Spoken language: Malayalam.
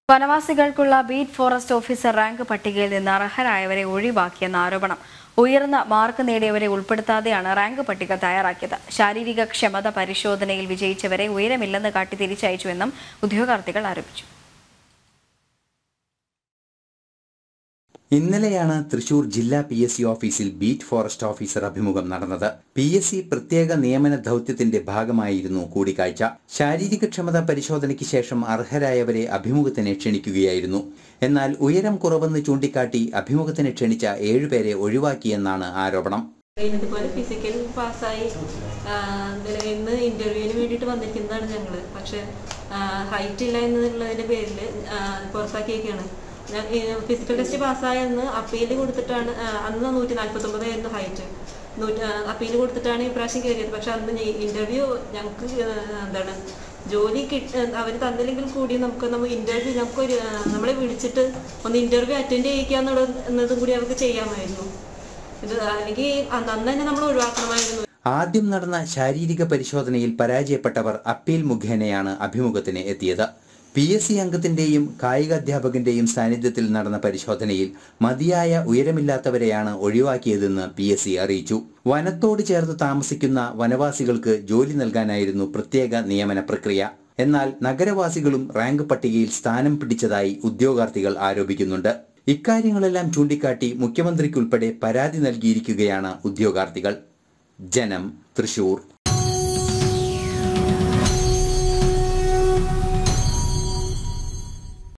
വനവാസികൾക്കുള്ള ബീറ്റ് ഫോറസ്റ്റ് ഓഫീസർ റാങ്ക് പട്ടികയിൽ നിന്ന് അർഹരായവരെ ഒഴിവാക്കിയെന്ന ആരോപണം ഉയർന്ന മാർക്ക് നേടിയവരെ ഉൾപ്പെടുത്താതെയാണ് റാങ്ക് പട്ടിക തയ്യാറാക്കിയത് ശാരീരിക ക്ഷമത പരിശോധനയിൽ വിജയിച്ചവരെ ഉയരമില്ലെന്ന് കാട്ടി തിരിച്ചയച്ചുവെന്നും ഉദ്യോഗാർത്ഥികൾ ആരോപിച്ചു ഇന്നലെയാണ് തൃശൂർ ജില്ലാ പി എസ് സി ഓഫീസിൽ ബീറ്റ് ഫോറസ്റ്റ് ഓഫീസർ അഭിമുഖം നടന്നത് പി എസ് സി പ്രത്യേക നിയമന ദൗത്യത്തിന്റെ ഭാഗമായിരുന്നു കൂടിക്കാഴ്ച ശാരീരികക്ഷമത പരിശോധനയ്ക്ക് ശേഷം അർഹരായവരെ അഭിമുഖത്തിന് ക്ഷണിക്കുകയായിരുന്നു എന്നാൽ ഉയരം കുറവെന്ന് ചൂണ്ടിക്കാട്ടി അഭിമുഖത്തിന് ക്ഷണിച്ച ഏഴുപേരെ ഒഴിവാക്കിയെന്നാണ് ആരോപണം ഇതുപോലെ ഫിസിക്കൽ പാസ്സായി ഇന്ന് ഇന്റർവ്യൂവിന് വേണ്ടിയിട്ട് വന്നിരിക്കുന്നതാണ് ഞങ്ങൾ പക്ഷെ ഹൈറ്റ് ഇല്ല എന്നുള്ളതിന്റെ പേരിൽ പുറത്താക്കിയൊക്കെയാണ് ഞാൻ ഫിസിക്കൽ ടെസ്റ്റ് പാസ്സായെന്ന് അപ്പീൽ കൊടുത്തിട്ടാണ് ആ, അന്ന് നൂറ്റി നാൽപ്പത്തി ആയിരുന്നു ഹൈറ്റ് നൂറ്റി അപ്പീൽ കൊടുത്തിട്ടാണ് ഈ പ്രാവശ്യം കയറിയത് പക്ഷെ അന്ന് ഇന്റർവ്യൂ ഞങ്ങൾക്ക് എന്താണ് ജോലി കിട്ട അവർ തന്നില്ലെങ്കിൽ കൂടി നമുക്ക് നമ്മൾ ഇന്റർവ്യൂ നമുക്കൊരു ആ, നമ്മളെ വിളിച്ചിട്ട് ഒന്ന് ഇന്റർവ്യൂ അറ്റൻഡ് ചെയ്യിക്കാന്നുള്ളതും കൂടി അവർക്ക് ചെയ്യാമായിരുന്നു ഇത് അല്ലെങ്കിൽ അന്ന് തന്നെ നമ്മൾ ഒഴിവാക്കണമായിരുന്നു ആദ്യം നടന്ന ശാരീരിക പരിശോധനയിൽ പരാജയപ്പെട്ടവർ അപ്പീൽ മുഖേനയാണ് അഭിമുഖത്തിന് എത്തിയത് പി എസ് സി അംഗത്തിന്റെയും കായിക അധ്യാപകന്റെയും സാന്നിധ്യത്തിൽ നടന്ന പരിശോധനയിൽ മതിയായ ഉയരമില്ലാത്തവരെയാണ് ഒഴിവാക്കിയതെന്ന് പി എസ് സി അറിയിച്ചു വനത്തോട് ചേർന്ന് താമസിക്കുന്ന വനവാസികൾക്ക് ജോലി നൽകാനായിരുന്നു പ്രത്യേക നിയമന പ്രക്രിയ എന്നാൽ നഗരവാസികളും റാങ്ക് പട്ടികയിൽ സ്ഥാനം പിടിച്ചതായി ഉദ്യോഗാർത്ഥികൾ ആരോപിക്കുന്നുണ്ട് ഇക്കാര്യങ്ങളെല്ലാം ചൂണ്ടിക്കാട്ടി മുഖ്യമന്ത്രിക്കുൾപ്പെടെ പരാതി നൽകിയിരിക്കുകയാണ് ഉദ്യോഗാർത്ഥികൾ ജനം തൃശൂർ